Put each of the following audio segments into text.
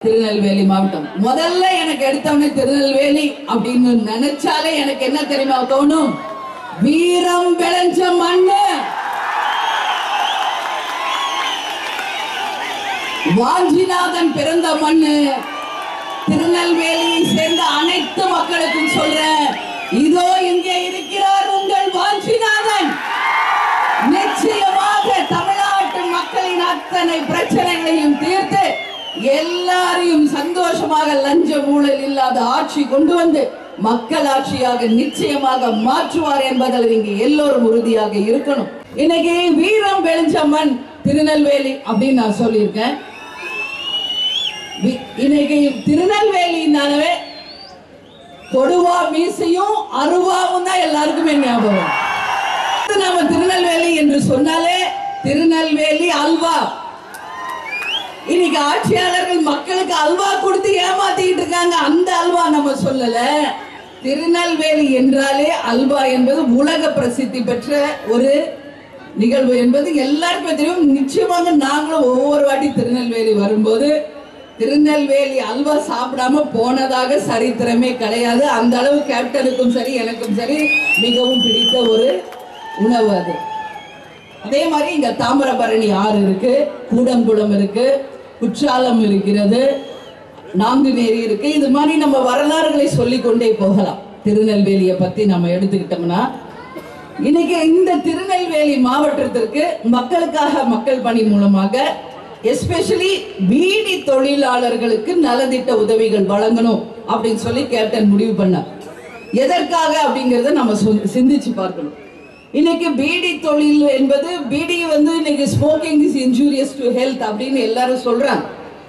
திருநெல்வேலி மாவட்டம் முதல்ல எனக்கு எடுத்தவனே திருநெல்வேலி அப்படின்னு நினைச்சாலே எனக்கு என்ன தெரியுமா தோணும் வீரம் விளைஞ்ச மண்ணு வாஞ்சிநாதன் பிறந்த மண்ணு திருநெல்வேலியை சேர்ந்த அனைத்து மக்களுக்கும் சொல்றேன் இதோ இங்கே இருக்கிறார் உங்கள் வாஞ்சிநாதன் நிச்சயமாக தமிழ்நாட்டு மக்களின் அத்தனை பிரச்சனைகளையும் தீர்த்து எல்லாரையும் சந்தோஷமாக லஞ்ச ஊழல் இல்லாத ஆட்சி கொண்டு வந்து மக்கள் ஆட்சியாக நிச்சயமாக மாற்றுவார் என்பதில் நீங்க எல்லோரும் உறுதியாக இருக்கணும் இன்னைக்கு வீரம் வெளிச்சம்மன் திருநெல்வேலி அப்படின்னு நான் சொல்லியிருக்கேன் வி- இன்னைக்கு திருநெல்வேலினாலவே கொடுவா மீசையும் அருவாவும் தான் எல்லாருக்குமே ஞாபகம் அடுத்து நாம திருநெல்வேலி என்று சொன்னாலே திருநெல்வேலி அல்வா இன்னைக்கு ஆட்சியாளர்கள் மக்களுக்கு அல்வா கொடுத்து ஏமாத்திட்டு இருக்காங்க அந்த அல்வா நம்ம சொல்லல திருநெல்வேலி என்றாலே அல்வா என்பது உலக பிரசித்தி பெற்ற ஒரு நிகழ்வு என்பது எல்லாருக்குமே தெரியும் நிச்சயமாக நாங்களும் ஒவ்வொரு வாட்டி திருநெல்வேலி வரும்போது திருநெல்வேலி அல்வா சாப்பிடாம போனதாக சரித்திரமே கிடையாது அந்த அளவு கேப்டனுக்கும் சரி எனக்கும் சரி மிகவும் பிடித்த ஒரு உணவு அது அதே மாதிரி இங்க தாமிரபரணி ஆறு இருக்கு கூடங்குளம் இருக்கு குற்றாலம் இருக்கிறது நாங்குநேரி இருக்கு இது மாதிரி நம்ம வரலாறுகளை சொல்லிக் கொண்டே போகலாம் திருநெல்வேலியை பத்தி நம்ம எடுத்துக்கிட்டோம்னா இன்னைக்கு இந்த திருநெல்வேலி மாவட்டத்திற்கு மக்களுக்காக மக்கள் பணி மூலமாக எஸ்பெஷலி பீடி தொழிலாளர்களுக்கு நலத்திட்ட உதவிகள் வழங்கணும் அப்படின்னு சொல்லி கேப்டன் முடிவு பண்ணார் எதற்காக அப்படிங்கறத நம்ம சொ- சிந்திச்சு பார்க்கணும் இன்னைக்கு பீடி தொழில் என்பது பீடி வந்து இன்னைக்கு smoking is injurious to health அப்படின்னு எல்லாரும் சொல்றாங்க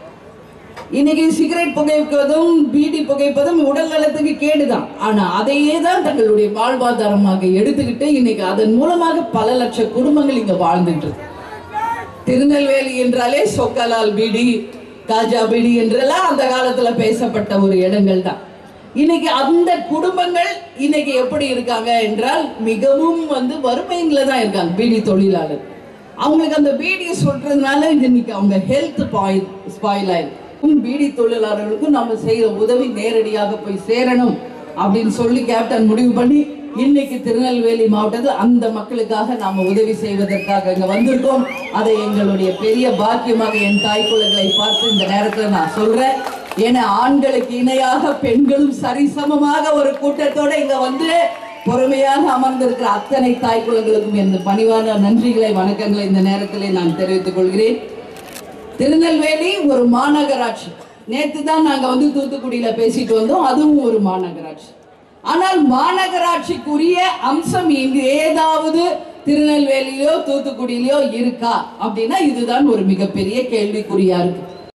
இன்னைக்கு சிகரெட் புகைப்பதும் பீடி புகைப்பதும் உடல் நலத்துக்கு கேடுதான் ஆனா அதையே தான் தங்களுடைய வாழ்வாதாரமாக எடுத்துக்கிட்டு இன்னைக்கு அதன் மூலமாக பல லட்ச குடும்பங்கள் இங்க வாழ்ந்துட்டு இருக்கு திருநெல்வேலி என்றாலே சொக்கலால் பீடி காஜா பீடி என்றெல்லாம் அந்த காலத்துல பேசப்பட்ட ஒரு இடங்கள் தான் இன்னைக்கு அந்த குடும்பங்கள் இன்னைக்கு எப்படி இருக்காங்க என்றால் மிகவும் வந்து வறுமையில தான் இருக்காங்க பீடி தொழிலாளர் அவங்களுக்கு அந்த பீடியை சொல்றதுனால இன்னைக்கு அவங்க ஹெல்த் ஸ்பாயில் ஆயிருக்கு பீடி தொழிலாளர்களுக்கும் நம்ம செய்யற உதவி நேரடியாக போய் சேரணும் அப்படின்னு சொல்லி கேப்டன் முடிவு பண்ணி இன்னைக்கு திருநெல்வேலி மாவட்டத்தில் அந்த மக்களுக்காக நாம உதவி செய்வதற்காக இங்க வந்திருக்கோம் அதை எங்களுடைய பெரிய பாக்கியமாக என் தாய் குலங்களை பார்த்து இந்த நேரத்துல நான் சொல்றேன் ஏன்னா ஆண்களுக்கு இணையாக பெண்களும் சரிசமமாக ஒரு கூட்டத்தோட இங்க வந்து பொறுமையாக அமர்ந்திருக்கிற அத்தனை தாய் குலங்களுக்கும் என் பணிவான நன்றிகளை வணக்கங்களை இந்த நேரத்திலே நான் தெரிவித்துக் கொள்கிறேன் திருநெல்வேலி ஒரு மாநகராட்சி நேத்து தான் நாங்க வந்து தூத்துக்குடியில பேசிட்டு வந்தோம் அதுவும் ஒரு மாநகராட்சி ஆனால் மாநகராட்சிக்குரிய அம்சம் இங்கு ஏதாவது திருநெல்வேலியிலோ தூத்துக்குடியிலோ இருக்கா அப்படின்னா இதுதான் ஒரு மிகப்பெரிய கேள்விக்குறியா இருக்கு